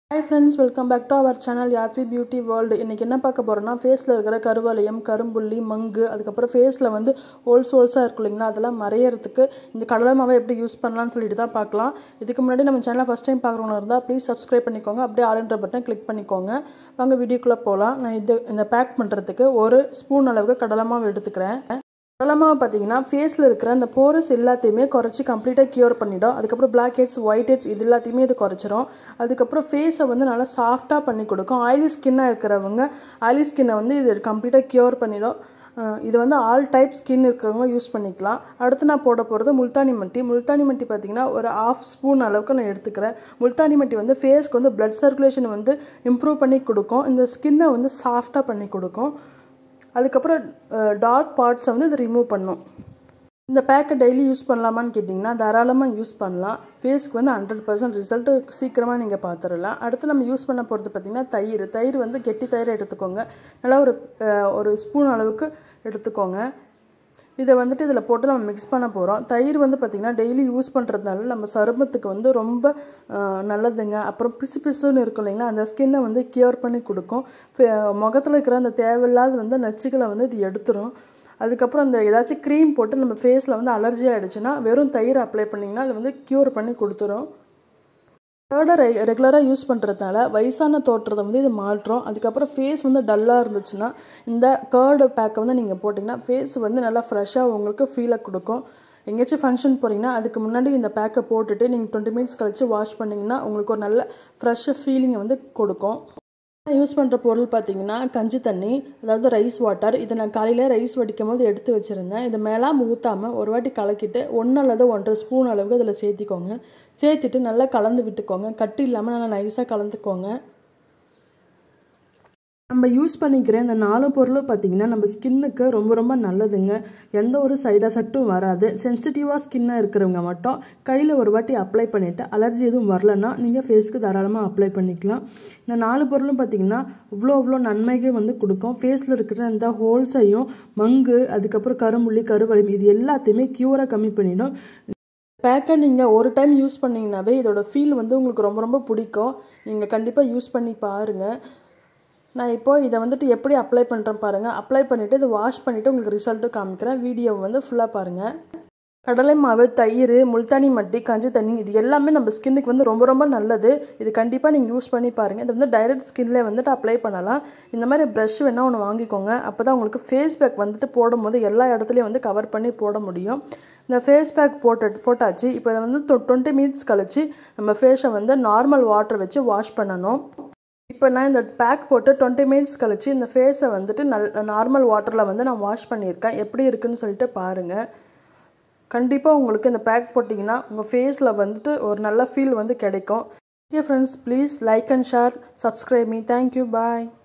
hi friends welcome back to our channel Yathvi beauty world இன்றைக்கி என்ன பார்க்க போகிறோம்னா ஃபேஸில் இருக்கிற கருவளையம் கரும்புள்ளி மங்கு அதுக்கப்புறம் ஃபேஸில் வந்து ஹோல்ஸ் ஹோல்ஸாக இருக்கும் இல்லைங்களா அதெல்லாம் மறையறதுக்கு இந்த கடலை மாவை எப்படி யூஸ் பண்ணலாம்னு சொல்லிட்டு தான் பார்க்கலாம் இதுக்கு முன்னாடி நம்ம சேனலை ஃபஸ்ட் டைம் பார்க்குறவங்க இருந்தால் ப்ளீஸ் சப்ஸ்கிரைப் பண்ணிக்கோங்க அப்படியே ஆளுன்ற பட்டன் கிளிக் பண்ணிக்கோங்க வாங்க வீடியோக்குள்ளே போகலாம் நான் இது இந்த பேக் பண்ணுறதுக்கு ஒரு ஸ்பூன் அளவுக்கு கடலை மாவு எடுத்துக்கிறேன் கடலமாவை பார்த்தீங்கன்னா ஃபேஸில் இருக்கிற அந்த போரஸ் எல்லாத்தையுமே குறைச்சி கம்ப்ளீட்டாக க்யூர் பண்ணிடும் அதுக்கப்புறம் பிளாக் ஹெட்ஸ் ஒயிட் ஹெட்ஸ் இது எல்லாத்தையுமே இது குறைச்சிரும் அதுக்கப்புறம் ஃபேஸை வந்து நல்லா சாஃப்டாக பண்ணி கொடுக்கும் ஆயிலி ஸ்கின்னாக இருக்கிறவங்க ஆயிலி ஸ்கின்னை வந்து இது கம்ப்ளீட்டாக க்யூர் பண்ணிடும் இது வந்து ஆல் டைப் ஸ்கின் இருக்கிறவங்க யூஸ் பண்ணிக்கலாம் அடுத்து நான் போட போகிறது முல்தானி மட்டி முல்தானி மட்டி பார்த்தீங்கன்னா ஒரு ஆஃப் ஸ்பூன் அளவுக்கு நான் எடுத்துக்கிறேன் முல்தானி மட்டி வந்து ஃபேஸ்க்கு வந்து பிளட் சர்க்குலேஷன் வந்து இம்ப்ரூவ் பண்ணி கொடுக்கும் இந்த ஸ்கின்னை வந்து சாஃப்டாக பண்ணி கொடுக்கும் அதுக்கப்புறம் டார்க் பார்ட்ஸை வந்து இது ரிமூவ் பண்ணும் இந்த பேக்கை டெய்லி யூஸ் பண்ணலாமான்னு கேட்டிங்கன்னா தாராளமாக யூஸ் பண்ணலாம் ஃபேஸ்க்கு வந்து ஹண்ட்ரட் பர்சன்ட் ரிசல்ட்டு சீக்கிரமாக நீங்கள் பார்த்துடலாம் அடுத்து நம்ம யூஸ் பண்ண போகிறது பார்த்திங்கன்னா தயிர் தயிர் வந்து கெட்டி தயிர் எடுத்துக்கோங்க நல்லா ஒரு ஒரு ஸ்பூன் அளவுக்கு எடுத்துக்கோங்க இதை வந்துட்டு இதில் போட்டு நம்ம மிக்ஸ் பண்ண போகிறோம் தயிர் வந்து பார்த்திங்கன்னா டெய்லி யூஸ் பண்ணுறதுனால நம்ம சருமத்துக்கு வந்து ரொம்ப நல்லதுங்க அப்புறம் பிசு பிசுன்னு இருக்கும் இல்லைங்களா அந்த ஸ்கின்னை வந்து கியூர் பண்ணி கொடுக்கும் முகத்தில் இருக்கிற அந்த தேவையில்லாத வந்து நச்சுக்களை வந்து இது எடுத்துரும் அதுக்கப்புறம் அந்த ஏதாச்சும் க்ரீம் போட்டு நம்ம ஃபேஸில் வந்து அலர்ஜி ஆகிடுச்சுன்னா வெறும் தயிர் அப்ளை பண்ணிங்கன்னா அது வந்து க்யூர் பண்ணி கொடுத்துரும் தேர்டை ரெ ரெகுலராக யூஸ் பண்ணுறதுனால வயசான தோற்றத்தை வந்து இது மாற்றும் அதுக்கப்புறம் ஃபேஸ் வந்து டல்லாக இருந்துச்சுன்னா இந்த கேர்டு பேக்கை வந்து நீங்கள் போட்டிங்கன்னா ஃபேஸ் வந்து நல்லா ஃப்ரெஷ்ஷாக உங்களுக்கு ஃபீலை கொடுக்கும் எங்கேயாச்சும் ஃபங்க்ஷன் போகிறீங்கன்னா அதுக்கு முன்னாடி இந்த பேக்கை போட்டுட்டு நீங்கள் டுவெண்ட்டி மினிட்ஸ் கழித்து வாஷ் பண்ணிங்கன்னா உங்களுக்கு ஒரு நல்ல ஃப்ரெஷ்ஷாக ஃபீலிங்கை வந்து கொடுக்கும் யூஸ் பண்ணுற பொருள் பார்த்தீங்கன்னா கஞ்சி தண்ணி அதாவது ரைஸ் வாட்டர் இதை நான் காலையில் ரைஸ் வடிக்கும் போது எடுத்து வச்சுருந்தேன் இதை மேலாம் ஊற்றாமல் ஒரு வாட்டி கலக்கிட்டு ஒன்று அல்லது ஒன்றரை ஸ்பூன் அளவுக்கு அதில் சேர்த்திக்கோங்க சேர்த்துட்டு நல்லா கலந்து விட்டுக்கோங்க கட்டி இல்லாமல் நல்லா நைஸாக கலந்துக்கோங்க நம்ம யூஸ் பண்ணிக்கிற இந்த நாலு பொருளும் பார்த்திங்கன்னா நம்ம ஸ்கின்னுக்கு ரொம்ப ரொம்ப நல்லதுங்க எந்த ஒரு சைடு எஃபெக்ட்டும் வராது சென்சிட்டிவாக ஸ்கின்னாக இருக்கிறவங்க மட்டும் கையில் ஒரு வாட்டி அப்ளை பண்ணிவிட்டு அலர்ஜி எதுவும் வரலன்னா நீங்கள் ஃபேஸ்க்கு தாராளமாக அப்ளை பண்ணிக்கலாம் இந்த நாலு பொருளும் பார்த்திங்கன்னா இவ்வளோ இவ்வளோ நன்மைகள் வந்து கொடுக்கும் ஃபேஸில் இருக்கிற இந்த ஹோல்ஸையும் மங்கு அதுக்கப்புறம் கரும்புள்ளி கருவளையம் இது எல்லாத்தையுமே க்யூராக கம்மி பண்ணிடும் பேக்கை நீங்கள் ஒரு டைம் யூஸ் பண்ணிங்கனாவே இதோட ஃபீல் வந்து உங்களுக்கு ரொம்ப ரொம்ப பிடிக்கும் நீங்கள் கண்டிப்பாக யூஸ் பண்ணி பாருங்கள் நான் இப்போ இதை வந்துட்டு எப்படி அப்ளை பண்ணுறேன் பாருங்கள் அப்ளை பண்ணிவிட்டு இதை வாஷ் பண்ணிவிட்டு உங்களுக்கு ரிசல்ட்டு காமிக்கிறேன் வீடியோவை வந்து ஃபுல்லாக பாருங்கள் கடலை மாவு தயிர் முல்தானி மட்டி கஞ்சி தண்ணி இது எல்லாமே நம்ம ஸ்கின்னுக்கு வந்து ரொம்ப ரொம்ப நல்லது இது கண்டிப்பாக நீங்கள் யூஸ் பண்ணி பாருங்கள் இது வந்து டைரக்ட் ஸ்கின்ல வந்துட்டு அப்ளை பண்ணலாம் இந்த மாதிரி ப்ரஷ் வேணால் ஒன்று வாங்கிக்கோங்க அப்போ தான் உங்களுக்கு ஃபேஸ் பேக் வந்துட்டு போடும்போது எல்லா இடத்துலையும் வந்து கவர் பண்ணி போட முடியும் இந்த ஃபேஸ் பேக் போட்டு போட்டாச்சு இப்போ இதை வந்து டுவெண்ட்டி மினிட்ஸ் கழிச்சு நம்ம ஃபேஸை வந்து நார்மல் வாட்டர் வச்சு வாஷ் பண்ணணும் இப்போ நான் இந்த பேக் போட்டு டுவெண்ட்டி மினிட்ஸ் கழிச்சு இந்த ஃபேஸை வந்துட்டு நல் நார்மல் வாட்டரில் வந்து நான் வாஷ் பண்ணியிருக்கேன் எப்படி இருக்குன்னு சொல்லிட்டு பாருங்கள் கண்டிப்பாக உங்களுக்கு இந்த பேக் போட்டிங்கன்னா உங்கள் ஃபேஸில் வந்துட்டு ஒரு நல்ல ஃபீல் வந்து கிடைக்கும் okay friends please like and share subscribe me thank you bye